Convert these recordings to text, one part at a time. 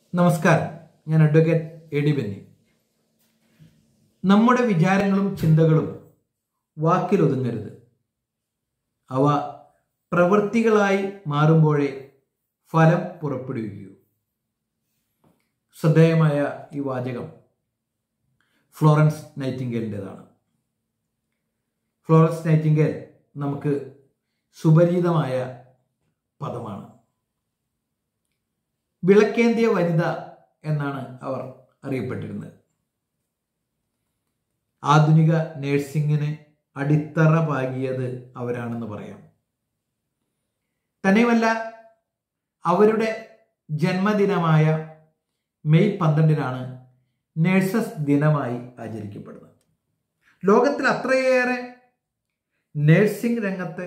നമസ്കാരം ഞാൻ advocate A D Benny നമ്മുടെ വിചാരങ്ങളും ചിന്തകളും വാക്കിലൊതുങ്ങരുത് അവ പ്രവൃത്തികളായി മാറുമ്പോഴേ ഫലം പുറപ്പെടുവിക്കൂ ശ്രദ്ധേയമായ ഈ വാചകം ഫ്ലോറൻസ് നൈറ്റിംഗേലിൻ്റെതാണ് ഫ്ലോറൻസ് നൈറ്റിംഗേൽ നമുക്ക് സുപരിചിതമായ പദമാണ് വിളക്കേന്തിയ വനിത എന്നാണ് അവർ അറിയപ്പെട്ടിരുന്നത് ആധുനിക നേഴ്സിംഗിന് അടിത്തറ പാകിയത് അവരാണെന്ന് പറയാം തന്നെയുമല്ല അവരുടെ ജന്മദിനമായ മെയ് പന്ത്രണ്ടിനാണ് നേഴ്സസ് ദിനമായി ആചരിക്കപ്പെടുന്നത് ലോകത്തിൽ അത്രയേറെ നേഴ്സിംഗ് രംഗത്തെ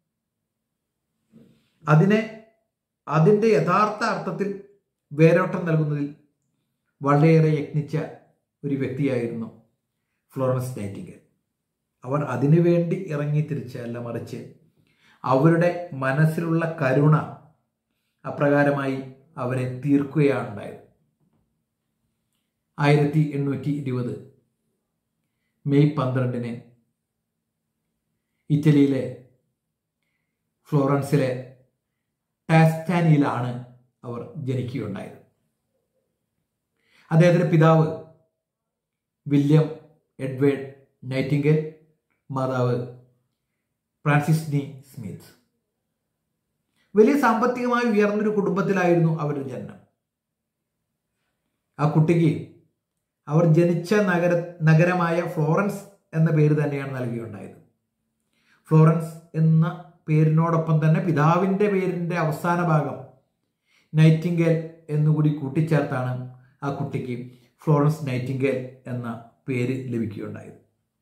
അതിനെ അതിൻ്റെ യഥാർത്ഥ അർത്ഥത്തിൽ വേരോട്ടം നൽകുന്നതിൽ വളരെയേറെ യത്നിച്ച ഒരു വ്യക്തിയായിരുന്നു ഫ്ലോറൻസ് നൈറ്റിംഗൽ അവർ അതിനുവേണ്ടി ഇറങ്ങി തിരിച്ചല്ല മറിച്ച് അവരുടെ മനസ്സിലുള്ള കരുണ അപ്രകാരമായി അവരെ തീർക്കുകയാണ് ഉണ്ടായത് ആയിരത്തി എണ്ണൂറ്റി ഇരുപത് മെയ് പന്ത്രണ്ടിന് ഇറ്റലിയിലെ ഫ്ലോറൻസിലെ ടാസ്റ്റാനിയിലാണ് അവർ ജനിക്കുകയുണ്ടായത് അദ്ദേഹത്തിൻ്റെ പിതാവ് വില്യം എഡ്വേർഡ് നൈറ്റിംഗൽ മാതാവ് ഫ്രാൻസിസ് നീ സ്മിത്ത് വലിയ സാമ്പത്തികമായി ഉയർന്നൊരു കുടുംബത്തിലായിരുന്നു അവരുടെ ജനനം ആ കുട്ടിക്ക് അവർ ജനിച്ച നഗര നഗരമായ ഫ്ലോറൻസ് എന്ന പേര് തന്നെയാണ് നൽകിയുണ്ടായത് ഫ്ലോറൻസ് എന്ന പേരിനോടൊപ്പം തന്നെ പിതാവിൻ്റെ പേരിൻ്റെ അവസാന ഭാഗം നൈറ്റിംഗേൽ എന്നുകൂടി കൂട്ടിച്ചേർത്താണ് ആ കുട്ടിക്ക് ഫ്ലോറൻസ് നൈറ്റിംഗേൽ എന്ന പേര് ലഭിക്കുകയുണ്ടായത്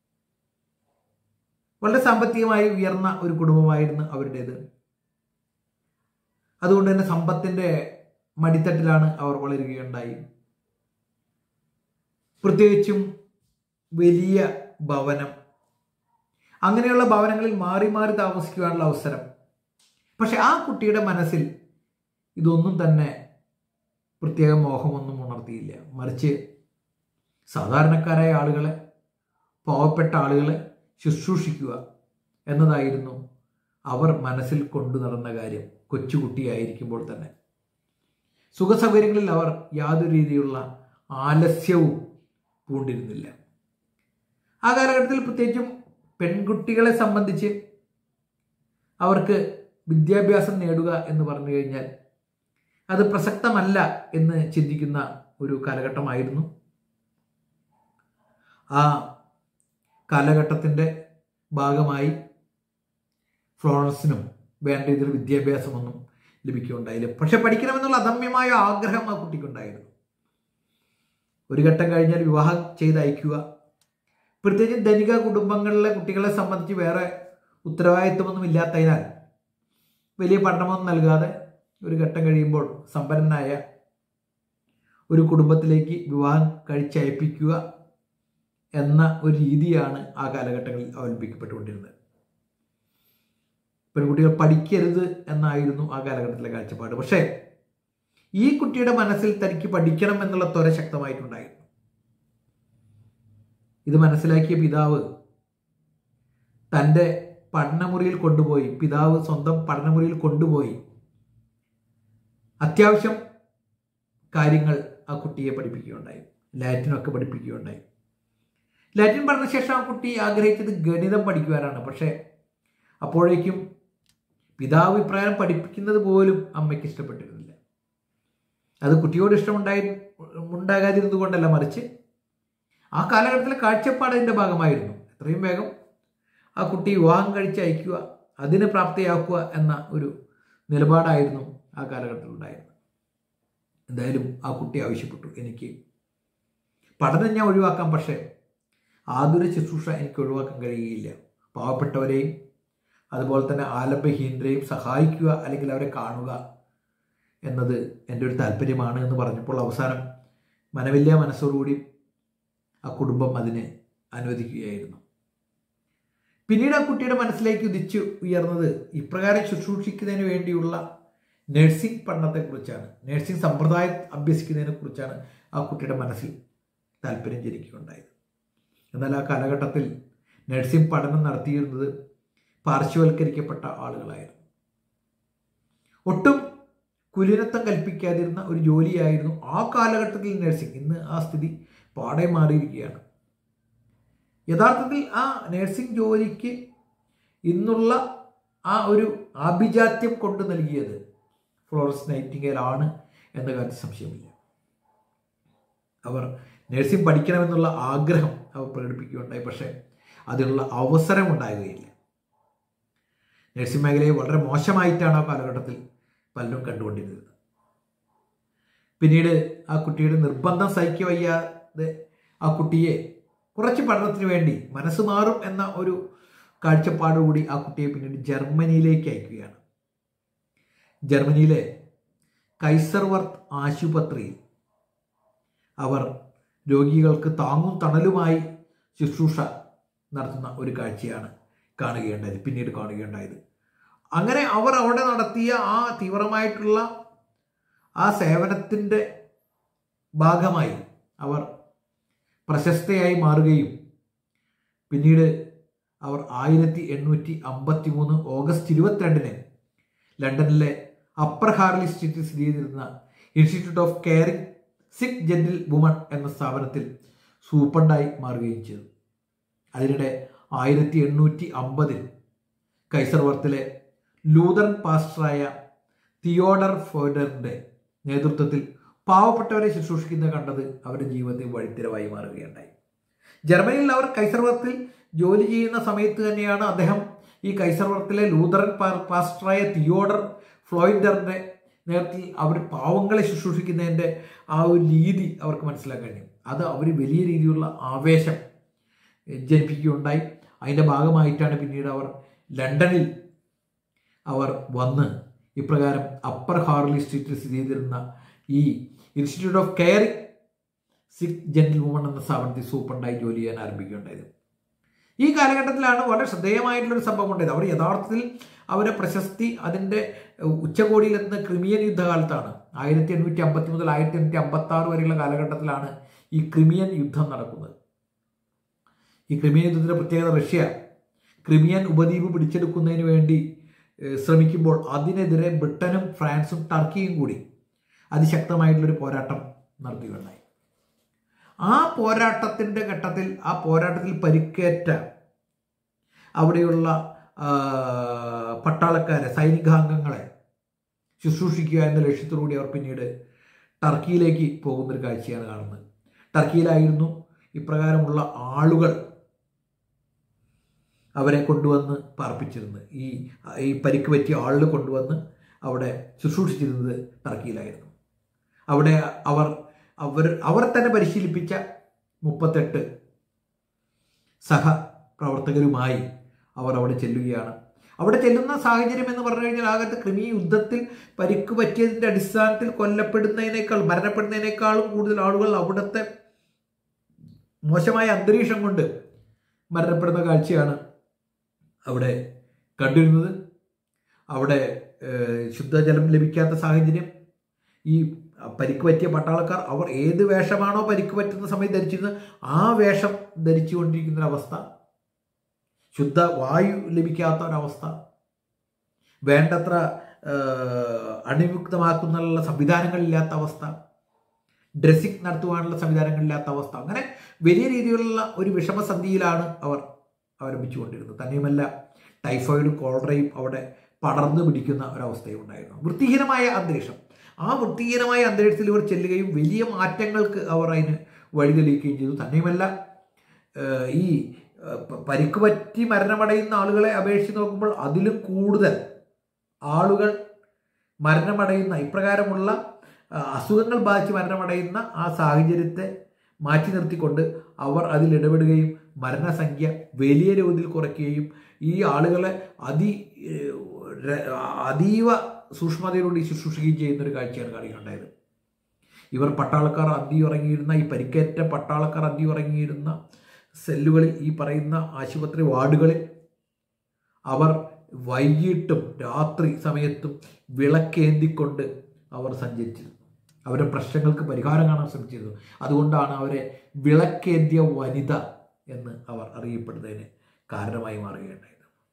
വളരെ സാമ്പത്തികമായി ഉയർന്ന ഒരു കുടുംബമായിരുന്നു അവരുടേത് അതുകൊണ്ട് തന്നെ സമ്പത്തിൻ്റെ മടിത്തട്ടിലാണ് അവർ വളരുകയുണ്ടായി പ്രത്യേകിച്ചും വലിയ ഭവനം അങ്ങനെയുള്ള ഭവനങ്ങളിൽ മാറി മാറി താമസിക്കുവാനുള്ള അവസരം പക്ഷെ ആ കുട്ടിയുടെ മനസ്സിൽ ഇതൊന്നും തന്നെ പ്രത്യേക മോഹമൊന്നും ഉണർത്തിയില്ല മറിച്ച് സാധാരണക്കാരായ ആളുകളെ പാവപ്പെട്ട ആളുകളെ ശുശ്രൂഷിക്കുക എന്നതായിരുന്നു അവർ മനസ്സിൽ കൊണ്ടു നടന്ന കാര്യം കൊച്ചുകുട്ടിയായിരിക്കുമ്പോൾ തന്നെ സുഖസൗകര്യങ്ങളിൽ അവർ യാതൊരു രീതിയിലുള്ള ആലസ്യവും പൂണ്ടിരുന്നില്ല ആ കാലഘട്ടത്തിൽ പ്രത്യേകിച്ചും പെൺകുട്ടികളെ സംബന്ധിച്ച് അവർക്ക് വിദ്യാഭ്യാസം നേടുക എന്ന് പറഞ്ഞു കഴിഞ്ഞാൽ അത് പ്രസക്തമല്ല എന്ന് ചിന്തിക്കുന്ന ഒരു കാലഘട്ടമായിരുന്നു ആ കാലഘട്ടത്തിൻ്റെ ഭാഗമായി ഫ്ലോറൻസിനും വേണ്ട ഇതിൽ വിദ്യാഭ്യാസമൊന്നും ലഭിക്കുകയുണ്ടായില്ല പക്ഷെ പഠിക്കണമെന്നുള്ള അദമ്യമായ ആഗ്രഹം ആ കുട്ടിക്കുണ്ടായിരുന്നു ഒരു ഘട്ടം കഴിഞ്ഞാൽ വിവാഹം ചെയ്ത് അയക്കുക പ്രത്യേകിച്ച് ധനിക കുടുംബങ്ങളിലെ കുട്ടികളെ സംബന്ധിച്ച് വേറെ ഉത്തരവാദിത്വമൊന്നും ഇല്ലാത്തതിനാൽ വലിയ പഠനമൊന്നും നൽകാതെ ഒരു ഘട്ടം കഴിയുമ്പോൾ സമ്പന്നനായ ഒരു കുടുംബത്തിലേക്ക് വിവാഹം കഴിച്ചയപ്പിക്കുക എന്ന ഒരു രീതിയാണ് ആ കാലഘട്ടങ്ങളിൽ അവലംബിക്കപ്പെട്ടുകൊണ്ടിരുന്നത് പെൺകുട്ടികൾ പഠിക്കരുത് എന്നായിരുന്നു ആ കാലഘട്ടത്തിലെ കാഴ്ചപ്പാട് പക്ഷേ ഈ കുട്ടിയുടെ മനസ്സിൽ തനിക്ക് പഠിക്കണം എന്നുള്ള ത്വര ശക്തമായിട്ടുണ്ടായിരുന്നു ഇത് മനസ്സിലാക്കിയ പിതാവ് തൻ്റെ പഠനമുറിയിൽ കൊണ്ടുപോയി പിതാവ് സ്വന്തം പഠനമുറിയിൽ കൊണ്ടുപോയി അത്യാവശ്യം കാര്യങ്ങൾ ആ കുട്ടിയെ പഠിപ്പിക്കുകയുണ്ടായി ലാറ്റിനൊക്കെ പഠിപ്പിക്കുകയുണ്ടായി ലാറ്റിൻ പഠന ശേഷം ആ കുട്ടി ആഗ്രഹിച്ചത് ഗണിതം പഠിക്കുവാനാണ് പക്ഷേ അപ്പോഴേക്കും പിതാവ് ഇപ്രകാരം പഠിപ്പിക്കുന്നത് പോലും അമ്മയ്ക്ക് ഇഷ്ടപ്പെട്ടിരുന്നില്ല അത് കുട്ടിയോട് ഇഷ്ടമുണ്ടായി ഉണ്ടാകാതിരുന്നത് കൊണ്ടല്ല മറിച്ച് ആ കാലഘട്ടത്തിലെ കാഴ്ചപ്പാട് അതിൻ്റെ ഭാഗമായിരുന്നു എത്രയും വേഗം ആ കുട്ടി വിവാഹം കഴിച്ച് അയക്കുക അതിന് പ്രാപ്തിയാക്കുക എന്ന ഒരു നിലപാടായിരുന്നു ആ കാലഘട്ടത്തിൽ ഉണ്ടായിരുന്നത് എന്തായാലും ആ കുട്ടി ആവശ്യപ്പെട്ടു എനിക്ക് പഠനം ഞാൻ ഒഴിവാക്കാം പക്ഷേ ആതുര ശുശ്രൂഷ എനിക്ക് ഒഴിവാക്കാൻ കഴിയുകയില്ല പാവപ്പെട്ടവരെയും അതുപോലെ തന്നെ ആലംബഹീനരെയും സഹായിക്കുക അല്ലെങ്കിൽ അവരെ കാണുക എന്നത് എൻ്റെ ഒരു താല്പര്യമാണ് എന്ന് പറഞ്ഞപ്പോൾ അവസാനം മനവില്ല മനസ്സോടുകൂടി ആ കുടുംബം അതിനെ അനുവദിക്കുകയായിരുന്നു പിന്നീട് ആ കുട്ടിയുടെ മനസ്സിലേക്ക് ഉദിച്ചു ഉയർന്നത് ഇപ്രകാരം ശുശ്രൂഷിക്കുന്നതിന് വേണ്ടിയുള്ള നഴ്സിംഗ് പഠനത്തെക്കുറിച്ചാണ് നഴ്സിംഗ് സമ്പ്രദായം അഭ്യസിക്കുന്നതിനെ കുറിച്ചാണ് ആ കുട്ടിയുടെ മനസ്സിൽ താല്പര്യം ജനിക്കുകയുണ്ടായത് എന്നാൽ ആ കാലഘട്ടത്തിൽ നഴ്സിംഗ് പഠനം നടത്തിയിരുന്നത് പാർശ്വവൽക്കരിക്കപ്പെട്ട ആളുകളായിരുന്നു ഒട്ടും കുലീനത്വം കൽപ്പിക്കാതിരുന്ന ഒരു ജോലിയായിരുന്നു ആ കാലഘട്ടത്തിൽ നഴ്സിംഗ് ഇന്ന് ആ സ്ഥിതി പാടെ മാറിയിരിക്കുകയാണ് യഥാർത്ഥത്തിൽ ആ നഴ്സിംഗ് ജോലിക്ക് ഇന്നുള്ള ആ ഒരു ആഭിജാത്യം കൊണ്ട് നൽകിയത് ഫ്ലോറൻസ് നൈറ്റിംഗേൽ ആണ് എന്ന കാര്യത്തിൽ സംശയമില്ല അവർ നഴ്സിംഗ് പഠിക്കണമെന്നുള്ള ആഗ്രഹം അവർ പ്രകടിപ്പിക്കുകയുണ്ടായി പക്ഷേ അതിനുള്ള അവസരം ഉണ്ടാകുകയില്ല നഴ്സിംഗ് മേഖലയെ വളരെ മോശമായിട്ടാണ് ആ കാലഘട്ടത്തിൽ പലരും കണ്ടുകൊണ്ടിരുന്നത് പിന്നീട് ആ കുട്ടിയുടെ നിർബന്ധം സഹിക്കുക വയ്യാതെ ആ കുട്ടിയെ കുറച്ച് പഠനത്തിന് വേണ്ടി മനസ്സ് മാറും എന്ന ഒരു കാഴ്ചപ്പാടുകൂടി ആ കുട്ടിയെ പിന്നീട് ജർമ്മനിയിലേക്ക് അയക്കുകയാണ് ജർമ്മനിയിലെ കൈസർവർത്ത് ആശുപത്രിയിൽ അവർ രോഗികൾക്ക് താങ്ങും തണലുമായി ശുശ്രൂഷ നടത്തുന്ന ഒരു കാഴ്ചയാണ് കാണുകയുണ്ടായത് പിന്നീട് കാണുകയുണ്ടായത് അങ്ങനെ അവർ അവിടെ നടത്തിയ ആ തീവ്രമായിട്ടുള്ള ആ സേവനത്തിൻ്റെ ഭാഗമായി അവർ പ്രശസ്തയായി മാറുകയും പിന്നീട് അവർ ആയിരത്തി എണ്ണൂറ്റി അമ്പത്തി മൂന്ന് ഓഗസ്റ്റ് ഇരുപത്തിരണ്ടിന് ലണ്ടനിലെ അപ്പർ ഹാർലി സ്ട്രീറ്റിൽ സ്ഥിതി ചെയ്തിരുന്ന institute of caring sick gentle woman എന്ന സ്ഥാപനത്തിൽ സൂപ്രണ്ടായി മാറുകയും ചെയ്തു അതിനിടെ ആയിരത്തി എണ്ണൂറ്റി അമ്പതിൽ കൈസർവർത്തിലെ ലൂതറൻ പാസ്റ്ററായ തിയോഡർ ഫോഡറിന്റെ നേതൃത്വത്തിൽ പാവപ്പെട്ടവരെ ശുശ്രൂഷിക്കുന്നത് കണ്ടത് അവരുടെ ജീവിതത്തിൽ വഴിത്തിരവായി മാറുകയുണ്ടായി ജർമ്മനിയിൽ അവർ കൈസർവർത്തിൽ ജോലി ചെയ്യുന്ന സമയത്ത് തന്നെയാണ് അദ്ദേഹം ഈ കൈസർവർത്തിലെ ലൂതറൻ പാസ്റ്ററായ തിയോഡർ ഫ്ലോയിഡറിന്റെ നേതൃത്വത്തിൽ അവർ പാവങ്ങളെ ശുശ്രൂഷിക്കുന്നതിൻ്റെ ആ ഒരു രീതി അവർക്ക് മനസ്സിലാക്കാൻ കഴിയും അത് അവർ വലിയ രീതിയിലുള്ള ആവേശം ജനിപ്പിക്കുകയുണ്ടായി അതിൻ്റെ ഭാഗമായിട്ടാണ് പിന്നീട് അവർ ലണ്ടനിൽ അവർ വന്ന് ഇപ്രകാരം അപ്പർ ഹാർലി സ്ട്രീറ്റിൽ സ്ഥിതി ചെയ്തിരുന്ന ഈ institute of caring sick gentle woman എന്ന സ്ഥാപനത്തിൽ സൂപ്രണ്ടായി ജോലി ചെയ്യാൻ ആരംഭിക്കുകയുണ്ടായത് ഈ കാലഘട്ടത്തിലാണ് വളരെ ശ്രദ്ധേയമായിട്ടുള്ളൊരു സംഭവം ഉണ്ടായത് അവർ യഥാർത്ഥത്തിൽ അവരെ പ്രശസ്തി അതിൻ്റെ ഉച്ചകോടിയിലെത്തുന്ന ക്രിമിയൻ യുദ്ധകാലത്താണ് ആയിരത്തി എണ്ണൂറ്റി അമ്പത്തി മുതൽ ആയിരത്തി എണ്ണൂറ്റി അമ്പത്തി ആറ് വരെയുള്ള കാലഘട്ടത്തിലാണ് ഈ ക്രിമിയൻ യുദ്ധം നടക്കുന്നത് ഈ ക്രിമിയൻ യുദ്ധത്തിൻ്റെ പ്രത്യേകത റഷ്യ ക്രിമിയൻ ഉപദ്വീപ് പിടിച്ചെടുക്കുന്നതിന് വേണ്ടി ശ്രമിക്കുമ്പോൾ അതിനെതിരെ ബ്രിട്ടനും ഫ്രാൻസും ടർക്കിയും കൂടി അതിശക്തമായിട്ടുള്ളൊരു പോരാട്ടം നടത്തുകയുണ്ടായി ആ പോരാട്ടത്തിൻ്റെ ഘട്ടത്തിൽ ആ പോരാട്ടത്തിൽ പരിക്കേറ്റ അവിടെയുള്ള പട്ടാളക്കാരെ സൈനികാംഗങ്ങളെ ശുശ്രൂഷിക്കുക എന്ന ലക്ഷ്യത്തോടുകൂടി അവർ പിന്നീട് ടർക്കിയിലേക്ക് പോകുന്നൊരു കാഴ്ചയാണ് കാണുന്നത് ടർക്കിയിലായിരുന്നു ഇപ്രകാരമുള്ള ആളുകൾ അവരെ കൊണ്ടുവന്ന് പാർപ്പിച്ചിരുന്നത് ഈ ഈ പരിക്ക് പറ്റിയ ആളുകൾ കൊണ്ടുവന്ന് അവിടെ ശുശ്രൂഷിച്ചിരുന്നത് ടർക്കിയിലായിരുന്നു അവിടെ അവർ അവർ അവർ തന്നെ പരിശീലിപ്പിച്ച മുപ്പത്തെട്ട് സഹപ്രവർത്തകരുമായി അവർ അവിടെ ചെല്ലുകയാണ് അവിടെ ചെല്ലുന്ന സാഹചര്യം എന്ന് പറഞ്ഞു കഴിഞ്ഞാൽ ആകത്തെ ക്രിമി യുദ്ധത്തിൽ പരിക്ക് പറ്റിയതിൻ്റെ അടിസ്ഥാനത്തിൽ കൊല്ലപ്പെടുന്നതിനേക്കാൾ മരണപ്പെടുന്നതിനേക്കാളും കൂടുതൽ ആളുകൾ അവിടുത്തെ മോശമായ അന്തരീക്ഷം കൊണ്ട് മരണപ്പെടുന്ന കാഴ്ചയാണ് അവിടെ കണ്ടിരുന്നത് അവിടെ ശുദ്ധജലം ലഭിക്കാത്ത സാഹചര്യം ഈ പരിക്ക് പറ്റിയ പട്ടാളക്കാർ അവർ ഏത് വേഷമാണോ പരിക്ക് പറ്റുന്ന സമയത്ത് ധരിച്ചിരുന്നത് ആ വേഷം ധരിച്ചുകൊണ്ടിരിക്കുന്ന ഒരവസ്ഥ ശുദ്ധ വായു ലഭിക്കാത്ത ഒരവസ്ഥ വേണ്ടത്ര അണിമുക്തമാക്കുന്നുള്ള സംവിധാനങ്ങളില്ലാത്ത അവസ്ഥ ഡ്രസ്സിംഗ് നടത്തുവാനുള്ള സംവിധാനങ്ങളില്ലാത്ത അവസ്ഥ അങ്ങനെ വലിയ രീതിയിലുള്ള ഒരു വിഷമസന്ധിയിലാണ് അവർ അവലംബിച്ചുകൊണ്ടിരുന്നത് തന്നെയുമല്ല ടൈഫോയിഡും കോളറയും അവിടെ പടർന്നു പിടിക്കുന്ന ഒരവസ്ഥയും ഉണ്ടായിരുന്നു വൃത്തിഹീനമായ അന്തരീക്ഷം ആ വൃത്തിഹീനമായ അന്തരീക്ഷത്തിൽ ഇവർ ചെല്ലുകയും വലിയ മാറ്റങ്ങൾക്ക് അവർ അതിന് വഴി തെളിയിക്കുകയും ചെയ്തു തന്നെയുമല്ല ഈ പരിക്ക് പറ്റി മരണമടയുന്ന ആളുകളെ അപേക്ഷിച്ച് നോക്കുമ്പോൾ അതിലും കൂടുതൽ ആളുകൾ മരണമടയുന്ന ഇപ്രകാരമുള്ള അസുഖങ്ങൾ ബാധിച്ച് മരണമടയുന്ന ആ സാഹചര്യത്തെ മാറ്റി നിർത്തിക്കൊണ്ട് അവർ അതിൽ ഇടപെടുകയും മരണസംഖ്യ വലിയ തോതിൽ കുറയ്ക്കുകയും ഈ ആളുകളെ അതി അതീവ സൂക്ഷ്മതയോടുകൂടി ശുശ്രൂഷിക്കുകയും ചെയ്യുന്ന ഒരു കാഴ്ചയാണ് കാണിക്കുന്നുണ്ടായത് ഇവർ പട്ടാളക്കാർ അന്തി ഉറങ്ങിയിരുന്ന ഈ പരിക്കേറ്റ പട്ടാളക്കാർ അന്തി ഉറങ്ങിയിരുന്ന സെല്ലുകളിൽ ഈ പറയുന്ന ആശുപത്രി വാർഡുകളിൽ അവർ വൈകിട്ടും രാത്രി സമയത്തും വിളക്കേന്തിക്കൊണ്ട് അവർ സഞ്ചരിച്ചിരുന്നു അവരുടെ പ്രശ്നങ്ങൾക്ക് പരിഹാരം കാണാൻ ശ്രമിച്ചിരുന്നു അതുകൊണ്ടാണ് അവരെ വിളക്കേന്തിയ വനിത എന്ന് അവർ അറിയപ്പെടുന്നതിന് കാരണമായി മാറുകയുണ്ടായത്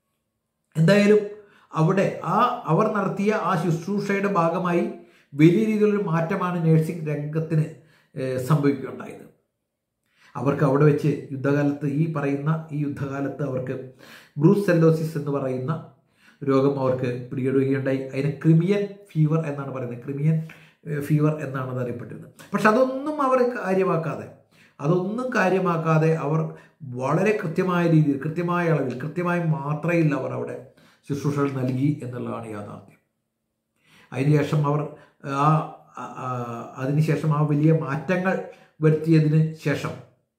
എന്തായാലും അവിടെ ആ അവർ നടത്തിയ ആ ശുശ്രൂഷയുടെ ഭാഗമായി വലിയ രീതിയിലൊരു മാറ്റമാണ് നഴ്സിംഗ് രംഗത്തിന് ഏഹ്, സംഭവിക്കുകയുണ്ടായത് അവർക്ക് അവിടെ വെച്ച് യുദ്ധകാലത്ത് ഈ പറയുന്ന ഈ യുദ്ധകാലത്ത് അവർക്ക് ബ്രൂസ് സെല്ലോസിസ് എന്ന് പറയുന്ന രോഗം അവർക്ക് പിടികെടുകയുണ്ടായി അതിന് ക്രിമിയൻ ഫീവർ എന്നാണ് പറയുന്നത് ക്രിമിയൻ ഏഹ്, ഫീവർ എന്നാണ് അത് അറിയപ്പെട്ടിരുന്നത് പക്ഷെ അതൊന്നും അവർ കാര്യമാക്കാതെ അതൊന്നും കാര്യമാക്കാതെ അവർ വളരെ കൃത്യമായ രീതിയിൽ കൃത്യമായ അളവിൽ കൃത്യമായ മാത്രയിൽ അവർ അവിടെ ശുശ്രൂഷകൾ നൽകി എന്നുള്ളതാണ് യാഥാർത്ഥ്യം അതിനുശേഷം അവർ ആ ആ- ആ- അതിനുശേഷം ആ വലിയ മാറ്റങ്ങൾ വരുത്തിയതിന് ശേഷം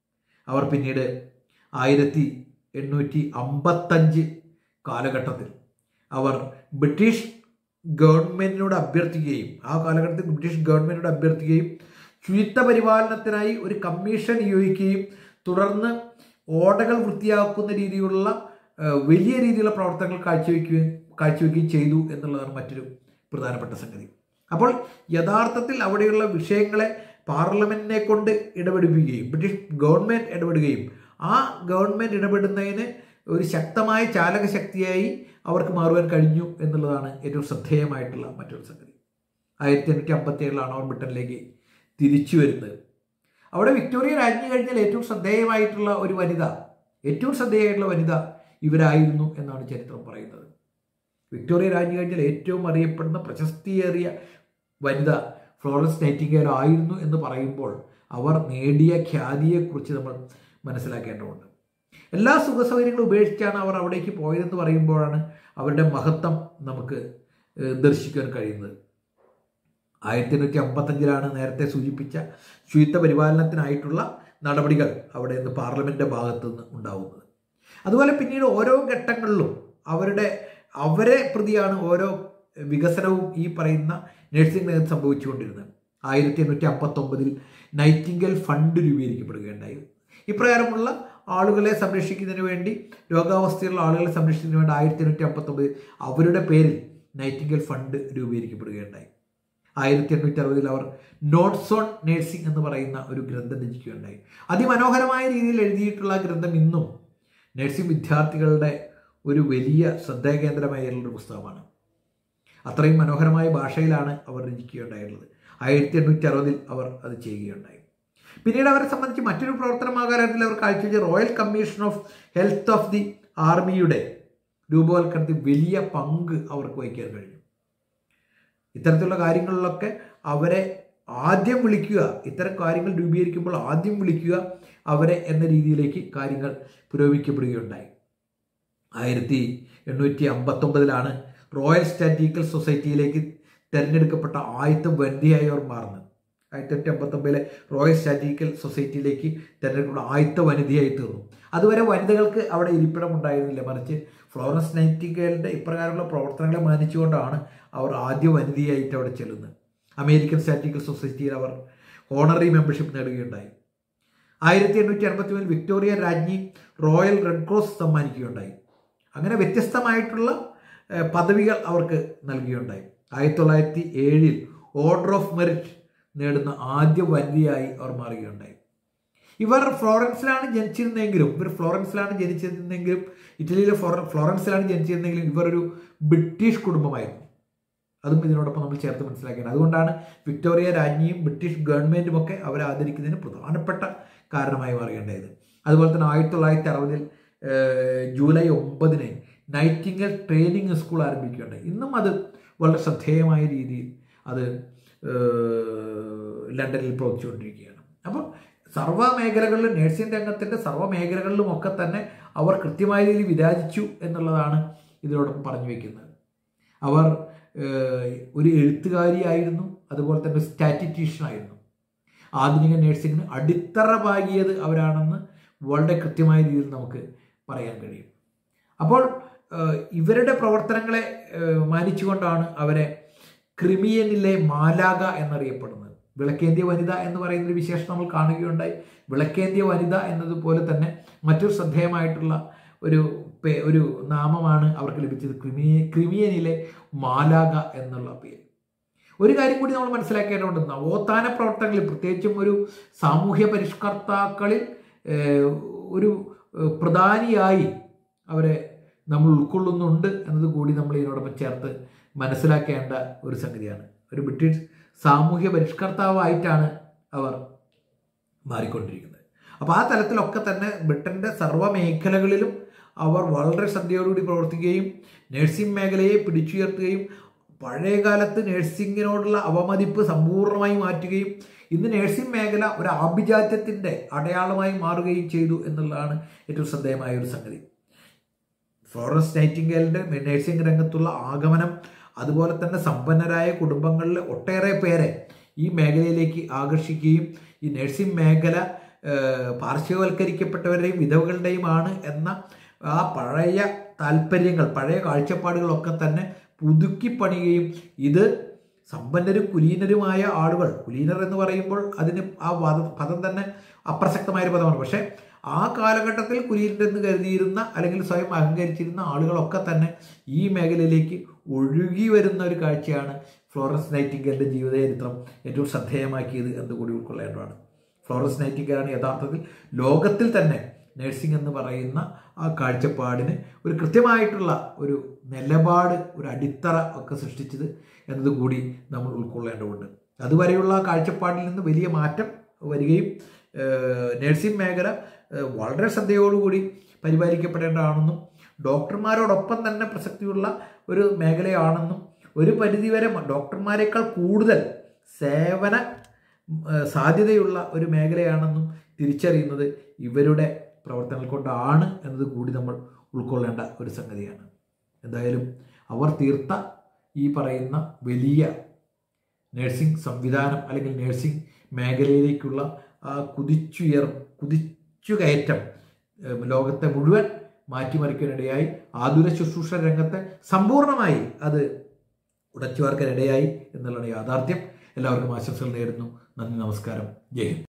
അവർ പിന്നീട് ആയിരത്തി എണ്ണൂറ്റി അമ്പത്തഞ്ച് കാലഘട്ടത്തിൽ അവർ ബ്രിട്ടീഷ് ഗവൺമെന്റിനോട് അഭ്യർത്ഥിക്കുകയും ആ കാലഘട്ടത്തിൽ ബ്രിട്ടീഷ് ഗവൺമെന്റിനോട് അഭ്യർത്ഥിക്കുകയും ശുചിത്വ പരിപാലനത്തിനായി ഒരു കമ്മീഷൻ നിയോഗിക്കുകയും തുടർന്ന് ഓടകൾ വൃത്തിയാക്കുന്ന രീതിയിലുള്ള ഏഹ്, വലിയ രീതിയിലുള്ള പ്രവർത്തനങ്ങൾ കാഴ്ചവെക്കുകയും കാഴ്ചവെക്കുകയും ചെയ്തു എന്നുള്ളതാണ് മറ്റൊരു പ്രധാനപ്പെട്ട സംഗതി അപ്പോൾ യഥാർത്ഥത്തിൽ അവിടെയുള്ള വിഷയങ്ങളെ പാർലമെന്റിനെ കൊണ്ട് ഇടപെടിപ്പിക്കുകയും ബ്രിട്ടീഷ് ഗവൺമെന്റ് ഇടപെടുകയും ആ ഗവൺമെന്റ് ഇടപെടുന്നതിന് ഒരു ശക്തമായ ചാലക ശക്തിയായി അവർക്ക് മാറുവാൻ കഴിഞ്ഞു എന്നുള്ളതാണ് ഏറ്റവും ശ്രദ്ധേയമായിട്ടുള്ള മറ്റൊരു സംഗതി ആയിരത്തി എണ്ണൂറ്റി അമ്പത്തി ഏഴിലാണ് അവർ ബ്രിട്ടനിലേക്ക് തിരിച്ചു വരുന്നത് അവിടെ വിക്ടോറിയ രാജ്ഞി കഴിഞ്ഞാൽ ഏറ്റവും ശ്രദ്ധേയമായിട്ടുള്ള ഒരു വനിത ഏറ്റവും ശ്രദ്ധേയമായിട്ടുള്ള വനിത ഇവരായിരുന്നു എന്നാണ് ചരിത്രം പറയുന്നത് വിക്ടോറിയ രാജ്ഞി കഴിഞ്ഞാൽ ഏറ്റവും അറിയപ്പെടുന്ന പ്രശസ്തിയേറിയ വനിത ഫ്ലോറൻസ് നൈറ്റിംഗേൽ ആയിരുന്നു എന്ന് പറയുമ്പോൾ അവർ നേടിയ ഖ്യാതിയെക്കുറിച്ച് നമ്മൾ മനസ്സിലാക്കേണ്ടതുണ്ട് എല്ലാ സുഖസൗകര്യങ്ങളും ഉപേക്ഷിച്ചാണ് അവർ അവിടേക്ക് പോയതെന്ന് പറയുമ്പോഴാണ് അവരുടെ മഹത്വം നമുക്ക് ഏഹ്, ദർശിക്കാൻ കഴിയുന്നത് ആയിരത്തി എണ്ണൂറ്റി അമ്പത്തഞ്ചിലാണ് നേരത്തെ സൂചിപ്പിച്ച ശുചിത്വ പരിപാലനത്തിനായിട്ടുള്ള നടപടികൾ അവിടെ നിന്ന് പാർലമെന്റിന്റെ ഭാഗത്തു നിന്ന് ഉണ്ടാവുന്നത് അതുപോലെ പിന്നീട് ഓരോ ഘട്ടങ്ങളിലും അവരുടെ അവരെ പ്രതിയാണ് ഓരോ വികസനവും ഈ പറയുന്ന നഴ്സിംഗ് രംഗത്ത് സംഭവിച്ചുകൊണ്ടിരുന്നത് ആയിരത്തി എണ്ണൂറ്റി അമ്പത്തൊമ്പതിൽ നൈറ്റിംഗൽ ഫണ്ട് രൂപീകരിക്കപ്പെടുകയുണ്ടായി ഇപ്രകാരമുള്ള ആളുകളെ സംരക്ഷിക്കുന്നതിന് വേണ്ടി രോഗാവസ്ഥയുള്ള ആളുകളെ സംരക്ഷിക്കുന്നതിന് വേണ്ടി ആയിരത്തി എണ്ണൂറ്റി അമ്പത്തൊമ്പതിൽ അവരുടെ പേരിൽ നൈറ്റിംഗൽ ഫണ്ട് രൂപീകരിക്കപ്പെടുകയുണ്ടായി ആയിരത്തി എണ്ണൂറ്റി അറുപതിൽ അവർ നോട്ട്സ് ഓൺ നേഴ്സിംഗ് എന്ന് പറയുന്ന ഒരു ഗ്രന്ഥം രചിക്കുകയുണ്ടായി അതിമനോഹരമായ രീതിയിൽ എഴുതിയിട്ടുള്ള ആ ഗ്രന്ഥം ഇന്നും നഴ്സിംഗ് വിദ്യാർത്ഥികളുടെ ഒരു വലിയ ശ്രദ്ധാകേന്ദ്രമായുള്ള ഒരു പുസ്തകമാണ് അത്രയും മനോഹരമായ ഭാഷയിലാണ് അവർ രചിക്കുകയുണ്ടായിട്ടുള്ളത് ആയിരത്തി എണ്ണൂറ്റി അറുപതിൽ അവർ അത് ചെയ്യുകയുണ്ടായി പിന്നീട് അവരെ സംബന്ധിച്ച് മറ്റൊരു പ്രവർത്തനമാകാരത്തിൽ അവർ കാഴ്ചവെച്ച royal commission of health of the ആർമിയുടെ രൂപവൽക്കരണത്തിൽ വലിയ പങ്ക് അവർക്ക് വഹിക്കാൻ കഴിഞ്ഞു ഇത്തരത്തിലുള്ള കാര്യങ്ങളിലൊക്കെ അവരെ ആദ്യം വിളിക്കുക ഇത്തരം കാര്യങ്ങൾ രൂപീകരിക്കുമ്പോൾ ആദ്യം വിളിക്കുക അവരെ എന്ന രീതിയിലേക്ക് കാര്യങ്ങൾ പുരോഗമിക്കപ്പെടുകയുണ്ടായി ആയിരത്തി എണ്ണൂറ്റി അമ്പത്തൊമ്പതിലാണ് റോയൽ സ്റ്റാറ്റിക്കൽ സൊസൈറ്റിയിലേക്ക് തിരഞ്ഞെടുക്കപ്പെട്ട ആദ്യത്തെ വനിതയായി അവർ മാറുന്നത് ആയിരത്തി എണ്ണൂറ്റി അമ്പത്തൊമ്പതിലെ റോയൽ സ്റ്റാറ്റിക്കൽ സൊസൈറ്റിയിലേക്ക് തിരഞ്ഞെടുക്കപ്പെട്ട ആദ്യത്തെ വനിതയായി തീർന്നു അതുവരെ വനിതകൾക്ക് അവിടെ ഇരിപ്പിടം ഉണ്ടായിരുന്നില്ല മറിച്ച് ഫ്ലോറൻസ് നൈറ്റിംഗേലിൻ്റെ ഇപ്രകാരമുള്ള പ്രവർത്തനങ്ങളെ മാനിച്ചുകൊണ്ടാണ് അവർ ആദ്യ വനിതയായിട്ട് അവിടെ ചെല്ലുന്നത് അമേരിക്കൻ സ്റ്റാറ്റിക്കൽ സൊസൈറ്റിയിൽ അവർ ഓണറി മെമ്പർഷിപ്പ് നേടുകയുണ്ടായി ആയിരത്തി എണ്ണൂറ്റി അൻപത്തി മൂന്നിൽ വിക്ടോറിയ രാജ്ഞി റോയൽ റെഡ് ക്രോസ് സമ്മാനിക്കുകയുണ്ടായി അങ്ങനെ വ്യത്യസ്തമായിട്ടുള്ള ഏഹ്, പദവികൾ അവർക്ക് നൽകുകയുണ്ടായി ആയിരത്തി തൊള്ളായിരത്തി ഏഴിൽ ഓർഡർ ഓഫ് മെറിറ്റ് നേടുന്ന ആദ്യ വനിതയായി അവർ മാറുകയുണ്ടായി ഇവർ ഫ്ലോറൻസിലാണ് ജനിച്ചിരുന്നെങ്കിലും ഇവർ ഫ്ലോറൻസിലാണ് ജനിച്ചിരുന്നെങ്കിലും ഇറ്റലിയിലെ ഫ്ലോറ- ഫ്ലോറൻസിലാണ് ജനിച്ചിരുന്നെങ്കിലും ഇവർ ഒരു ബ്രിട്ടീഷ് കുടുംബമായിരുന്നു അതും ഇതിനോടൊപ്പം നമ്മൾ ചേർത്ത് മനസ്സിലാക്കേണ്ടത് അതുകൊണ്ടാണ് വിക്ടോറിയ രാജ്ഞിയും ബ്രിട്ടീഷ് ഗവൺമെൻറ്റും ഒക്കെ അവരെ ആദരിക്കുന്നതിന് പ്രധാനപ്പെട്ട കാരണമായി മാറുകയുണ്ടായത് അതുപോലെ തന്നെ ആയിരത്തി തൊള്ളായിരത്തി അറുപതിൽ ജൂലൈ ഒമ്പതിന് നൈറ്റിംഗൽ ട്രെയിനിങ് സ്കൂൾ ആരംഭിക്കുകയുണ്ടായി ഇന്നും അത് വളരെ ശ്രദ്ധേയമായ രീതിയിൽ അത് ഏഹ്, ലണ്ടനിൽ പ്രവർത്തിച്ചുകൊണ്ടിരിക്കുകയാണ് അപ്പോൾ സർവ്വ മേഖലകളിലും നഴ്സിംഗ് രംഗത്തിൻ്റെ സർവ്വ മേഖലകളിലും ഒക്കെ തന്നെ അവർ കൃത്യമായ രീതിയിൽ വിരാജിച്ചു എന്നുള്ളതാണ് ഇതിനോടൊപ്പം പറഞ്ഞു വയ്ക്കുന്നത് അവർ ഏഹ്, ഒരു എഴുത്തുകാരിയായിരുന്നു അതുപോലെ തന്നെ സ്റ്റാറ്റിറ്റീഷ്യൻ ആയിരുന്നു ആധുനിക നഴ്സിംഗിന് അടിത്തറ പാകിയത് അവരാണെന്ന് വളരെ കൃത്യമായ രീതിയിൽ നമുക്ക് പറയാൻ കഴിയും അപ്പോൾ ഏഹ്, ഇവരുടെ പ്രവർത്തനങ്ങളെ ഏഹ്, മാനിച്ചുകൊണ്ടാണ് അവരെ ക്രിമിയനിലെ മാലാക എന്നറിയപ്പെടുന്നത് വിളക്കേന്ത്യ വനിത എന്ന് പറയുന്ന ഒരു വിശേഷം നമ്മൾ കാണുകയുണ്ടായി വിളക്കേന്ത്യ വനിത എന്നതുപോലെ തന്നെ മറ്റൊരു ശ്രദ്ധേയമായിട്ടുള്ള ഒരു പേ- ഒരു നാമമാണ് അവർക്ക് ലഭിച്ചത് ക്രിമി ക്രിമിയനിലെ മാലാക എന്നുള്ള പേര് ഒരു കാര്യം കൂടി നമ്മൾ മനസ്സിലാക്കേണ്ടതുണ്ട് നവോത്ഥാന പ്രവർത്തനങ്ങളിൽ പ്രത്യേകിച്ചും ഒരു സാമൂഹ്യ പരിഷ്കർത്താക്കളിൽ ഏഹ്, ഒരു ഏഹ്, പ്രധാനിയായി അവരെ നമ്മൾ ഉൾക്കൊള്ളുന്നുണ്ട് എന്നത് കൂടി നമ്മൾ ഇതിനോടൊപ്പം ചേർത്ത് മനസ്സിലാക്കേണ്ട ഒരു സംഗതിയാണ് ഒരു ബ്രിട്ടീഷ് സാമൂഹ്യ പരിഷ്കർത്താവായിട്ടാണ് അവർ മാറിക്കൊണ്ടിരിക്കുന്നത് അപ്പോൾ ആ തലത്തിലൊക്കെ തന്നെ ബ്രിട്ടൻ്റെ സർവ്വ മേഖലകളിലും അവർ വളരെ ശ്രദ്ധയോടുകൂടി പ്രവർത്തിക്കുകയും നഴ്സിംഗ് മേഖലയെ പിടിച്ചുയർത്തുകയും പഴയ കാലത്ത് നഴ്സിംഗിനോടുള്ള അവമതിപ്പ് സമ്പൂർണ്ണമായി മാറ്റുകയും ഇന്ന് നഴ്സിംഗ് മേഖല ഒരു ആഭിജാത്യത്തിൻ്റെ അടയാളമായി മാറുകയും ചെയ്തു എന്നുള്ളതാണ് ഏറ്റവും ശ്രദ്ധേയമായ ഒരു സംഗതി ഫ്ലോറൻസ് നൈറ്റിംഗേലിൻ്റെ നഴ്സിംഗ് രംഗത്തുള്ള ആഗമനം അതുപോലെ തന്നെ സമ്പന്നരായ കുടുംബങ്ങളിലെ ഒട്ടേറെ പേരെ ഈ മേഖലയിലേക്ക് ആകർഷിക്കുകയും ഈ നഴ്സിംഗ് മേഖല ഏഹ്, പാർശ്വവൽക്കരിക്കപ്പെട്ടവരുടെയും വിധവകളുടെയുമാണ് എന്ന ആ പഴയ താല്പര്യങ്ങൾ പഴയ കാഴ്ചപ്പാടുകളൊക്കെ തന്നെ പുതുക്കി പണിയുകയും ഇത് സമ്പന്നരും കുലീനരുമായ ആളുകൾ കുലീനർ എന്ന് പറയുമ്പോൾ അതിന് ആ പദം പദം തന്നെ അപ്രസക്തമായ ഒരു പദമാണ് പക്ഷേ ആ കാലഘട്ടത്തിൽ കുലീനരെന്ന് കരുതിയിരുന്ന അല്ലെങ്കിൽ സ്വയം അഹങ്കരിച്ചിരുന്ന ആളുകളൊക്കെ തന്നെ ഈ മേഖലയിലേക്ക് ഒഴുകി വരുന്ന ഒരു കാഴ്ചയാണ് ഫ്ലോറൻസ് നൈറ്റിംഗലിൻ്റെ ജീവിതചരിത്രം ഏറ്റവും ശ്രദ്ധേയമാക്കിയത് എന്ന് കൂടി ഉൾക്കൊള്ളേണ്ടതാണ് ഫ്ലോറൻസ് നൈറ്റിംഗലാണ് യഥാർത്ഥത്തിൽ ലോകത്തിൽ തന്നെ നഴ്സിംഗ് എന്ന് പറയുന്ന ആ കാഴ്ചപ്പാടിന് ഒരു കൃത്യമായിട്ടുള്ള ഒരു നിലപാട് ഒരു അടിത്തറ ഒക്കെ സൃഷ്ടിച്ചത് എന്നത് കൂടി നമ്മൾ ഉൾക്കൊള്ളേണ്ടതുണ്ട് അതുവരെയുള്ള ആ കാഴ്ചപ്പാടിൽ നിന്ന് വലിയ മാറ്റം വരികയും ഏഹ്, നഴ്സിംഗ് മേഖല ഏഹ്, വളരെ ശ്രദ്ധയോടുകൂടി പരിപാലിക്കപ്പെടേണ്ടതാണെന്നും ഡോക്ടർമാരോടൊപ്പം തന്നെ പ്രസക്തിയുള്ള ഒരു മേഖലയാണെന്നും ഒരു പരിധിവരെ മ- ഡോക്ടർമാരെക്കാൾ കൂടുതൽ സേവന ഏഹ്, സാധ്യതയുള്ള ഒരു മേഖലയാണെന്നും തിരിച്ചറിയുന്നത് ഇവരുടെ പ്രവർത്തനങ്ങൾ കൊണ്ടാണ് എന്നത് കൂടി നമ്മൾ ഉൾക്കൊള്ളേണ്ട ഒരു സംഗതിയാണ് എന്തായാലും അവർ തീർത്ത ഈ പറയുന്ന വലിയ നഴ്സിംഗ് സംവിധാനം അല്ലെങ്കിൽ നഴ്സിംഗ് മേഖലയിലേക്കുള്ള ആ കുതിച്ചുയർ കുതിച്ചുകയറ്റം ഏഹ്, ലോകത്തെ മുഴുവൻ മാറ്റിമറിക്കാനിടയായി ആതുര ശുശ്രൂഷ രംഗത്തെ സമ്പൂർണ്ണമായി അത് ഉടച്ചുവാർക്കാനിടയായി എന്നുള്ളതാണ് യാഥാർത്ഥ്യം എല്ലാവർക്കും ആശംസകൾ നേരുന്നു നന്ദി നമസ്കാരം ജയ് ഹിന്ദ്